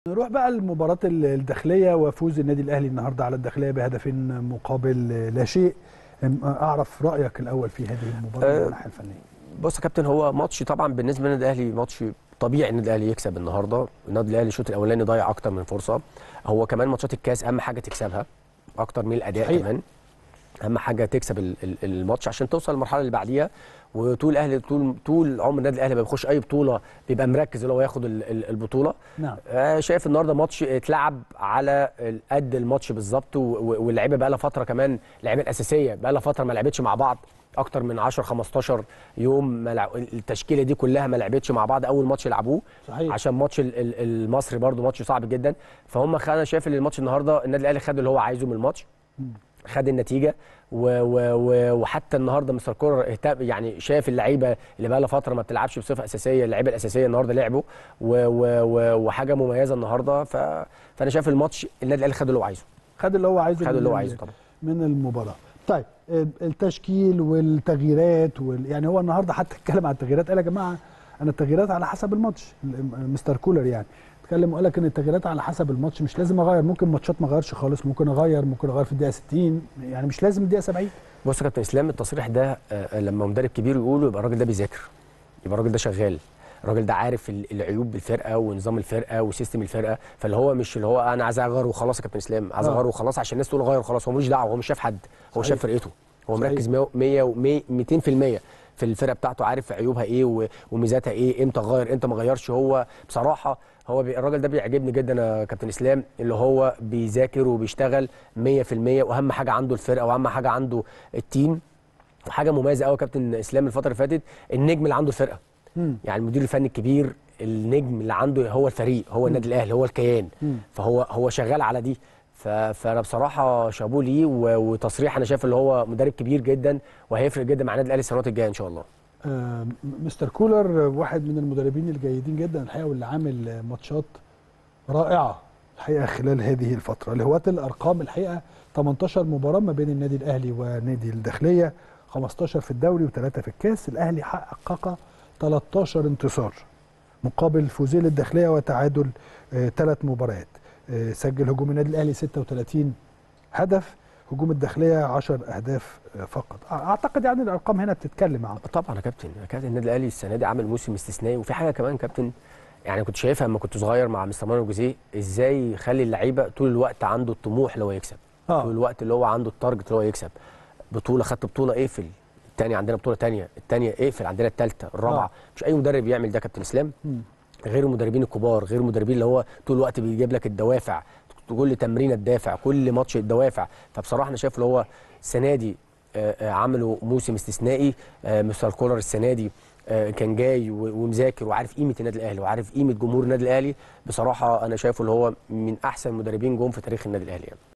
نروح بقى لمباراة الداخلية وفوز النادي الأهلي النهاردة على الداخلية بهدفين مقابل لا شيء أعرف رأيك الأول في هذه المباراة من أه الناحية الفنية بص يا كابتن هو ماتش طبعا بالنسبه للنادي الاهلي ماتش طبيعي النادي الاهلي يكسب النهارده النادي الاهلي الشوط الاولاني ضيع اكتر من فرصه هو كمان ماتشات الكاس اهم حاجه تكسبها اكتر من الاداء صحيح. كمان اهم حاجه تكسب ال- ال- الماتش عشان توصل للمرحله اللي بعديها وطول الاهلي طول طول عمر النادي الاهلي ما بيخش اي بطوله بيبقى مركز اللي هو ياخد ال- ال- البطوله نعم آه، شايف النهارده ماتش اتلعب على ال- قد الماتش بالظبط و- و- واللعيبه بقى لها فتره كمان اللعيبه الاساسيه بقى لها فتره ما لعبتش مع بعض اكتر من 10 15 يوم ما لع... التشكيله دي كلها ما لعبتش مع بعض اول ماتش يلعبوه صحيح عشان ماتش ال- ال- المصري برده ماتش صعب جدا فهم خ- انا شايف ان الماتش النهارده النادي الاهلي خد اللي هو عايزه من الماتش خد النتيجه و و و وحتى النهارده مستر كولر اهتم يعني شاف اللعيبه اللي بقى لها فتره ما بتلعبش بصفه اساسيه اللعيبه الاساسيه النهارده لعبوا و و و وحاجه مميزه النهارده ف فانا شايف الماتش النادي الاهلي خد اللي هو عايزه خد اللي هو عايزه خد من اللي هو ال- عايزه طبعا من المباراة طيب التشكيل والتغييرات وال... يعني هو النهارده حتى اتكلم عن التغييرات قال يا جماعه انا التغييرات على حسب الماتش ال- مستر كولر يعني اتكلم وقال لك ان التغييرات على حسب الماتش مش لازم اغير ممكن ماتشات ما اغيرش خالص ممكن اغير ممكن اغير في الدقيقه 60 يعني مش لازم الدقيقه 70 بص يا كابتن اسلام التصريح ده آه، لما مدرب كبير يقوله يبقى الراجل ده بيذاكر يبقى الراجل ده شغال الراجل ده عارف ال- العيوب بالفرقه ونظام الفرقه وسيستم الفرقه فاللي هو مش اللي هو انا عايز اغير وخلاص يا كابتن اسلام عايز آه. اغير وخلاص عشان الناس تقول غير وخلاص هو ملوش دعوه هو مش شاف حد هو صحيح. شاف فرقته هو صحيح. مركز 100 100 و 200% في الفرقه بتاعته عارف عيوبها ايه و- وميزاتها ايه امتى غير امتى ما غيرش هو بصراحه هو بي الراجل ده بيعجبني جدا يا كابتن اسلام اللي هو بيذاكر وبيشتغل 100% واهم حاجه عنده الفرقه واهم حاجه عنده التيم وحاجه مميزه قوي يا كابتن اسلام الفتره اللي فاتت النجم اللي عنده الفرقه مم. يعني المدير الفني الكبير النجم اللي عنده هو الفريق هو النادي الاهلي هو الكيان مم. فهو هو شغال على دي ف- فانا بصراحه شابوه ليه و- وتصريح انا شايف اللي هو مدرب كبير جدا وهيفرق جدا مع النادي الاهلي السنوات الجايه ان شاء الله آه، مستر كولر واحد من المدربين الجيدين جدا الحقيقه واللي عامل ماتشات رائعه الحقيقه خلال هذه الفتره لهواة الارقام الحقيقه 18 مباراه ما بين النادي الاهلي ونادي الداخليه 15 في الدوري وثلاثه في الكاس الاهلي حقق 13 انتصار مقابل فوزين للداخليه وتعادل ثلاث مباريات آه، سجل هجوم النادي الاهلي 36 هدف هجوم الداخليه 10 اهداف آه، فقط اعتقد يعني الارقام هنا بتتكلم عن طبعا يا كابتن يا كابتن النادي الاهلي السنه دي عامل موسم استثنائي وفي حاجه كمان كابتن يعني كنت شايفها لما كنت صغير مع مستر مانويل جوزيه ازاي يخلي اللعيبه طول الوقت عنده الطموح اللي هو يكسب آه. طول الوقت اللي هو عنده التارجت اللي هو يكسب بطوله خدت بطوله اقفل الثانيه عندنا بطوله ثانيه الثانيه اقفل عندنا الثالثه الرابعه آه. مش اي مدرب يعمل ده يا كابتن اسلام مم. غير المدربين الكبار غير المدربين اللي هو طول الوقت بيجيب لك الدوافع كل تمرينه تدافع كل ماتش الدوافع فبصراحه انا شايف اللي هو السنه دي آه، آه، عملوا موسم استثنائي آه، مستر كولر السنه دي آه، كان جاي و- ومذاكر وعارف قيمه النادي الاهلي وعارف قيمه جمهور النادي الاهلي بصراحه انا شايفه اللي هو من احسن المدربين جم في تاريخ النادي الاهلي يعني.